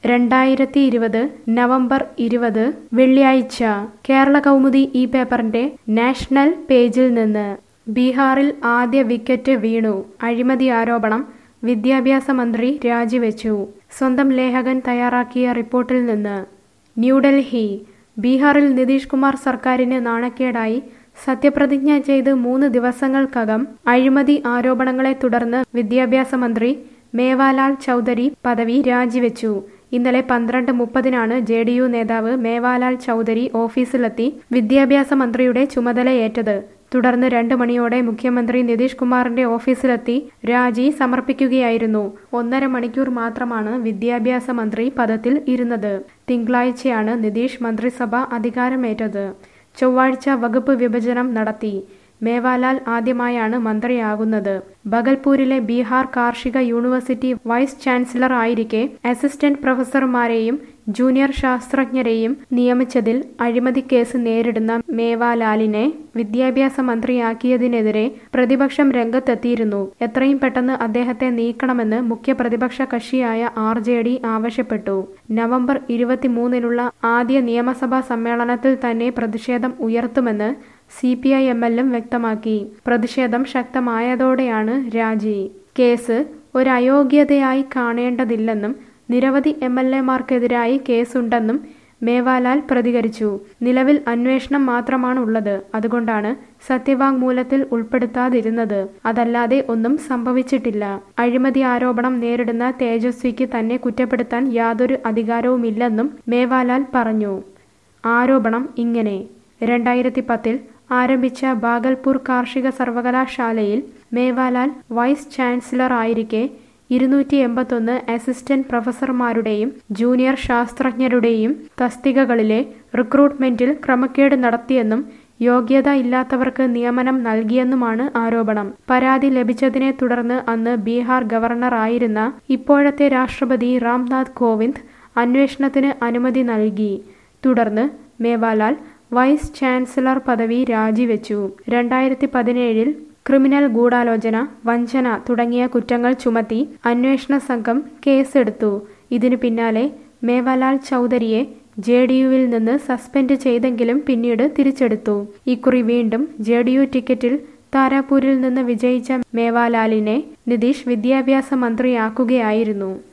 രണ്ടായിരത്തി ഇരുപത് നവംബർ ഇരുപത് വെള്ളിയാഴ്ച കേരള കൗമുദി ഈ പേപ്പറിന്റെ നാഷണൽ പേജിൽ നിന്ന് ബീഹാറിൽ ആദ്യ വിക്കറ്റ് വീണു അഴിമതി ആരോപണം വിദ്യാഭ്യാസ മന്ത്രി രാജിവെച്ചു സ്വന്തം ലേഖകൻ തയ്യാറാക്കിയ റിപ്പോർട്ടിൽ നിന്ന് ന്യൂഡൽഹി ബീഹാറിൽ നിതീഷ് കുമാർ സർക്കാരിന് നാണക്കേടായി സത്യപ്രതിജ്ഞ ചെയ്ത് മൂന്ന് ദിവസങ്ങൾക്കകം അഴിമതി ആരോപണങ്ങളെ തുടർന്ന് വിദ്യാഭ്യാസ മന്ത്രി മേവാലാൽ ചൗധരി പദവി രാജിവെച്ചു ഇന്നലെ പന്ത്രണ്ട് മുപ്പതിനാണ് ജെ ഡി യു നേതാവ് മേവാലാൽ ചൗധരി ഓഫീസിലെത്തി വിദ്യാഭ്യാസ മന്ത്രിയുടെ ചുമതലയേറ്റത് തുടർന്ന് രണ്ട് മണിയോടെ മുഖ്യമന്ത്രി നിതീഷ് കുമാറിന്റെ ഓഫീസിലെത്തി രാജി സമർപ്പിക്കുകയായിരുന്നു ഒന്നര മണിക്കൂർ മാത്രമാണ് വിദ്യാഭ്യാസ മന്ത്രി പദത്തിൽ ഇരുന്നത് തിങ്കളാഴ്ചയാണ് നിതീഷ് മന്ത്രിസഭ അധികാരമേറ്റത് ചൊവ്വാഴ്ച വകുപ്പ് വിഭജനം നടത്തി മേവാലാൽ ആദ്യമായാണ് മന്ത്രിയാകുന്നത് ബഗൽപൂരിലെ ബീഹാർ കാർഷിക യൂണിവേഴ്സിറ്റി വൈസ് ചാൻസലർ ആയിരിക്കെ അസിസ്റ്റന്റ് പ്രൊഫസർമാരെയും ജൂനിയർ ശാസ്ത്രജ്ഞരെയും നിയമിച്ചതിൽ അഴിമതി കേസ് നേരിടുന്ന മേവാലാലിനെ വിദ്യാഭ്യാസ മന്ത്രിയാക്കിയതിനെതിരെ പ്രതിപക്ഷം രംഗത്തെത്തിയിരുന്നു എത്രയും പെട്ടെന്ന് അദ്ദേഹത്തെ നീക്കണമെന്ന് മുഖ്യ പ്രതിപക്ഷ കക്ഷിയായ ആർ ജെ ഡി ആവശ്യപ്പെട്ടു നവംബർ ഇരുപത്തിമൂന്നിനുള്ള ആദ്യ നിയമസഭാ സമ്മേളനത്തിൽ തന്നെ പ്രതിഷേധം ഉയർത്തുമെന്ന് സി പി ഐ എം എല്ലും വ്യക്തമാക്കി പ്രതിഷേധം ശക്തമായതോടെയാണ് രാജി കേസ് ഒരയോഗ്യതയായി കാണേണ്ടതില്ലെന്നും നിരവധി എം എൽ എമാർക്കെതിരായി കേസുണ്ടെന്നും മേവാലാൽ പ്രതികരിച്ചു നിലവിൽ അന്വേഷണം മാത്രമാണുള്ളത് അതുകൊണ്ടാണ് സത്യവാങ്മൂലത്തിൽ ഉൾപ്പെടുത്താതിരുന്നത് അതല്ലാതെ ഒന്നും സംഭവിച്ചിട്ടില്ല അഴിമതി ആരോപണം നേരിടുന്ന തേജസ്വിക്ക് തന്നെ കുറ്റപ്പെടുത്താൻ യാതൊരു അധികാരവുമില്ലെന്നും മേവാലാൽ പറഞ്ഞു ആരോപണം ഇങ്ങനെ രണ്ടായിരത്തി പത്തിൽ ആരംഭിച്ച ബാഗൽപൂർ കാർഷിക സർവകലാശാലയിൽ മേവാലാൽ വൈസ് ചാൻസലർ ആയിരിക്കെ ഇരുന്നൂറ്റി എൺപത്തൊന്ന് അസിസ്റ്റന്റ് പ്രൊഫസർമാരുടെയും ജൂനിയർ ശാസ്ത്രജ്ഞരുടെയും തസ്തികകളിലെ റിക്രൂട്ട്മെന്റിൽ ക്രമക്കേട് നടത്തിയെന്നും യോഗ്യത ഇല്ലാത്തവർക്ക് നിയമനം നൽകിയെന്നുമാണ് ആരോപണം പരാതി ലഭിച്ചതിനെ തുടർന്ന് അന്ന് ബീഹാർ ഗവർണറായിരുന്ന ഇപ്പോഴത്തെ രാഷ്ട്രപതി രാംനാഥ് കോവിന്ദ് അന്വേഷണത്തിന് അനുമതി നൽകി തുടർന്ന് മേവാലാൽ വൈസ് ചാൻസലർ പദവി രാജിവെച്ചു രണ്ടായിരത്തി പതിനേഴിൽ ക്രിമിനൽ ഗൂഢാലോചന വഞ്ചന തുടങ്ങിയ കുറ്റങ്ങൾ ചുമത്തി അന്വേഷണ സംഘം കേസെടുത്തു ഇതിനു പിന്നാലെ മേവാലാൽ ചൗധരിയെ ജെ ഡി യുവിൽ നിന്ന് സസ്പെൻഡ് ചെയ്തെങ്കിലും പിന്നീട് തിരിച്ചെടുത്തു ഇക്കുറി വീണ്ടും ജെ ഡി യു ടിക്കറ്റിൽ താരാപൂരിൽ നിന്ന് വിജയിച്ച മേവാലാലിനെ നിതീഷ് വിദ്യാഭ്യാസ മന്ത്രിയാക്കുകയായിരുന്നു